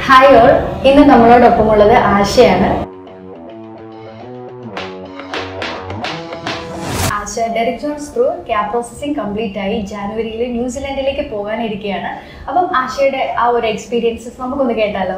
Hi all ഇന്ന് നമ്മളോടൊപ്പമുള്ളത് ആശയാണ് Asha Derrick Jones through cab processing complete ആയി ജാനുവരിയിൽ ന്യൂസിലാൻഡിലേക്ക് പോകാനിരിക്കുകയാണ് അപ്പം ആശയുടെ ആ ഒരു എക്സ്പീരിയൻസസ് നമുക്കൊന്ന് കേട്ടാലോ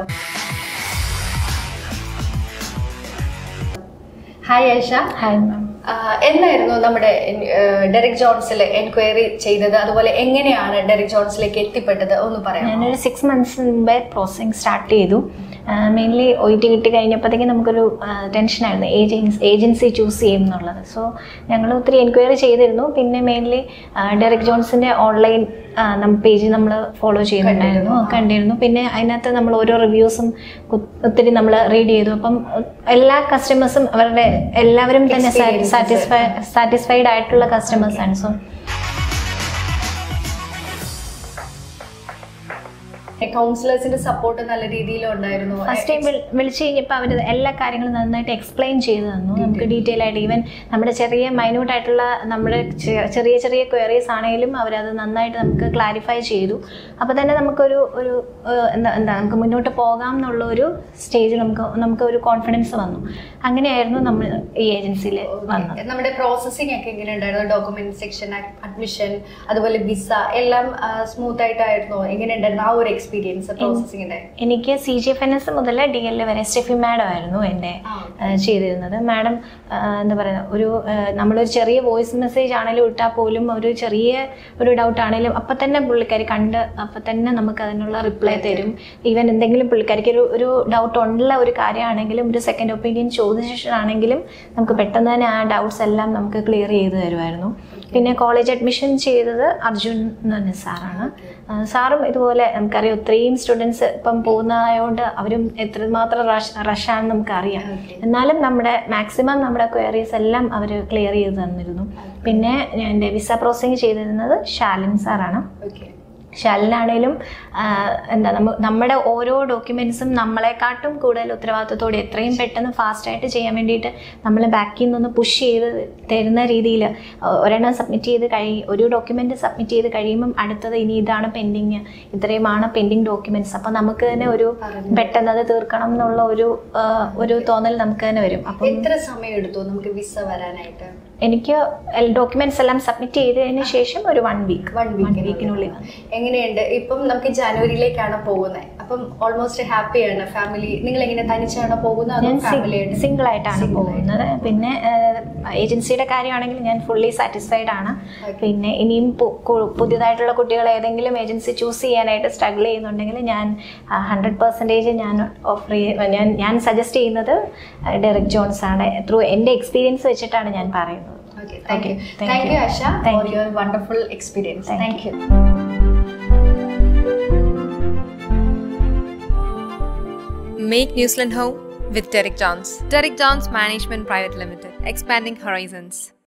hi Aisha hi ma'am ah എന്നായിരുന്നു നമ്മുടെ ആഹ് ഡെറിക് ജോൺസിൽ എൻക്വയറി ചെയ്തത് അതുപോലെ എങ്ങനെയാണ് ഡെറിക് ജോൺസിലേക്ക് എത്തിപ്പെട്ടത് ഒന്ന് പറയാം ഞാനൊരു സിക്സ് മന്ത്സ് മുമ്പേ പ്രോസസ്സിങ് സ്റ്റാർട്ട് ചെയ്തു മെയിൻലി ഒ ടി കിട്ടി കഴിഞ്ഞപ്പോഴത്തേക്കും നമുക്കൊരു ടെൻഷനായിരുന്നു ഏജൻസി ഏജൻസി ചൂസ് ചെയ്യും എന്നുള്ളത് സോ ഞങ്ങൾ ഒത്തിരി എൻക്വയറി ചെയ്തിരുന്നു പിന്നെ മെയിൻലി ഡെറിക് ജോൺസിൻ്റെ ഓൺലൈൻ പേജ് നമ്മൾ ഫോളോ ചെയ്യുന്നുണ്ടായിരുന്നു കണ്ടിരുന്നു പിന്നെ അതിനകത്ത് നമ്മൾ ഓരോ റിവ്യൂസും ഒത്തിരി നമ്മൾ റീഡ് ചെയ്തു അപ്പം എല്ലാ കസ്റ്റമേഴ്സും അവരുടെ എല്ലാവരും തന്നെ Experiences. സാറ്റിസ്ഫൈ സാറ്റിസ്ഫൈഡ് ആയിട്ടുള്ള കസ്റ്റമേഴ്സാണ് സോ കൗൺസിലേഴ്സിന്റെ സപ്പോർട്ട് നല്ല രീതിയിൽ ഉണ്ടായിരുന്നു ഫസ്റ്റ് ടൈം വിളിച്ചു കഴിഞ്ഞപ്പോൾ അവർ എല്ലാ കാര്യങ്ങളും നന്നായിട്ട് എക്സ്പ്ലെയിൻ ചെയ്തു തന്നു നമുക്ക് ഡീറ്റെയിൽ ആയിട്ട് ഈവൻ നമ്മുടെ ചെറിയ മൈന്യൂട്ട് ആയിട്ടുള്ള നമ്മുടെ ചെ- ചെറിയ ചെറിയ ക്വയറീസ് ആണെങ്കിലും അവരത് നന്നായിട്ട് നമുക്ക് ക്ലാരിഫൈ ചെയ്തു അപ്പോൾ തന്നെ നമുക്കൊരു ഒരു ഏഹ്, എന്താ എന്താ നമുക്ക് മുന്നോട്ട് പോകാം എന്നുള്ള ഒരു സ്റ്റേജിൽ നമുക്ക് നമുക്ക് ഒരു കോൺഫിഡൻസ് വന്നു അങ്ങനെയായിരുന്നു നമ്മൾ ഈ ഏജൻസിയിൽ വന്നത് നമ്മുടെ പ്രോസസ്സിംഗ് ഒക്കെ എങ്ങനെ ഉണ്ടായിരുന്നു ഡോക്യുമെന്റ് സെക്ഷൻ അഡ്മിഷൻ അതുപോലെ വിസ എല്ലാം സ്മൂത്ത് ആയിട്ടായിരുന്നോ എങ്ങനെ ഉണ്ടായിരുന്നു ആ ഒരു എക്സ്പീരിയൻസ് പ്രോസസ്സിങ്ങിന്റെ എനിക്ക് C G F N S മുതൽ ഡി എൽ വരെ സ്റ്റെഫി മാഡം ആയിരുന്നു എൻ്റെ ആ, ആ, ചെയ്തിരുന്നത് മാഡം ആ, എന്താ പറയുക ഒരു ആ, നമ്മളൊരു ചെറിയ വോയിസ് മെസ്സേജ് ആണെങ്കിലും ഇട്ടാൽ പോലും ഒരു ചെറിയ ഒരു ഡൗട്ട് ആണെങ്കിലും അപ്പം തന്നെ പുള്ളിക്കാരി കണ്ട് അപ്പം തന്നെ നമുക്ക് അതിനുള്ള റിപ്ലൈ തരും ഈവൻ എന്തെങ്കിലും പുള്ളിക്കാരിക്ക് ഒരു ഒരു ഡൗട്ട് ഉള്ള ഒരു കാര്യമാണെങ്കിലും ഒരു സെക്കൻഡ് ഒപ്പീനിയൻ ചോദിച്ചിട്ടാണെങ്കിലും നമുക്ക് പെട്ടെന്ന് തന്നെ ആ ഡൗട്ട്സ് എല്ലാം നമുക്ക് ക്ലിയർ ചെയ്ത് തരുമായിരുന്നു പിന്നെ കോളേജ് അഡ്മിഷൻ ചെയ്തത് അർജുൻ എന്ന് പറഞ്ഞ സാറാണ് ആ, സാറും ഇതുപോലെ നമുക്കറിയാം ഒത്തിരിയും സ്റ്റുഡൻസ് ഇപ്പം പോകുന്നതായതുകൊണ്ട് അവരും എത്രമാത്രം റഷ് റഷാണെന്ന് നമുക്കറിയാം Okay. എന്നാലും നമ്മുടെ മാക്സിമം നമ്മുടെ ക്വയറീസ് എല്ലാം അവർ ക്ലിയർ ചെയ്ത് തന്നിരുന്നു പിന്നെ ഞാൻ എൻ്റെ വിസ പ്രോസസ്സിങ് ചെയ്തിരുന്നത് ഷാലിൻ സാറാണ് ഓക്കെ ഷാലിനാണേലും ആ, എന്താ നമ്മ നമ്മുടെ ഓരോ ഡോക്യുമെൻസും നമ്മളെക്കാട്ടും കൂടുതൽ ഉത്തരവാദിത്തത്തോടെ എത്രയും പെട്ടെന്ന് ഫാസ്റ്റായിട്ട് ചെയ്യാൻ വേണ്ടിയിട്ട് നമ്മൾ ബാക്കിൽ നിന്നൊന്ന് പുഷ് ചെയ്ത് തരുന്ന രീതിയിൽ ഒരെണ്ണം സബ്മിറ്റ് ചെയ്ത് കഴി ഒരു ഡോക്യുമെൻറ്റ് സബ്മിറ്റ് ചെയ്ത് കഴിയുമ്പം അടുത്തത് ഇനി ഇതാണ് പെൻഡിങ് ഇത്രയുമാണ് പെൻഡിങ് ഡോക്യുമെൻറ്റ്സ് അപ്പോൾ നമുക്ക് തന്നെ ഒരു പറഞ്ഞു. പെട്ടെന്ന് അത് തീർക്കണം എന്നുള്ള ഒരു ആ, ഒരു തോന്നൽ നമുക്ക് തന്നെ വരും അപ്പം എത്ര സമയം എടുത്തു നമുക്ക് വിസ വരാനായിട്ട് എനിക്ക് ഡോക്യുമെൻറ്റ്സ് എല്ലാം സബ്മിറ്റ് ചെയ്തതിന് ശേഷം ഒരു വൺ വീക്ക് വൺ വീക്കിനുള്ളിൽ വീക്കിനുള്ളിൽ വന്നു എങ്ങനെയുണ്ട് ഇപ്പം നമുക്ക് ജനുവരിയിലേക്കാണ് പോകുന്നത് അപ്പം ഓൾമോസ്റ്റ് ഹാപ്പിയാണ് ഫാമിലി നിങ്ങൾ എങ്ങനെ തനിച്ചാണോ പോകുന്നത് അതോ ഞാൻ ഫാമിലി ആയിട്ട് സിംഗിൾ ആയിട്ടാണ് Single പോകുന്നത് പിന്നെ ഏജൻസിയുടെ കാര്യമാണെങ്കിൽ ഞാൻ ഫുള്ളി സാറ്റിസ്ഫൈഡ് ആണ് Okay. പിന്നെ ഇനിയും പു- കു- പുതിയതായിട്ടുള്ള കുട്ടികൾ ഏതെങ്കിലും ഏജൻസി ചൂസ് ചെയ്യാനായിട്ട് സ്ട്രഗിൾ ചെയ്യുന്നുണ്ടെങ്കിൽ ഞാൻ ഹൺഡ്രഡ് പെർസെൻറ്റേജ് ഞാൻ ഓഫർ ഞാൻ ഞാൻ സജസ്റ്റ് ചെയ്യുന്നത് ഡെറിക് ജോൺസ് ആണ് ത്രൂ എൻ്റെ എക്സ്പീരിയൻസ് വെച്ചിട്ടാണ് ഞാൻ പറയുന്നത് Okay, thank you. Okay, thank Thank you, you. Asha, Thank for you. your wonderful experience. Thank Thank you. Make New Zealand home with Derek Johns. Derek Johns Management Private Limited, expanding horizons.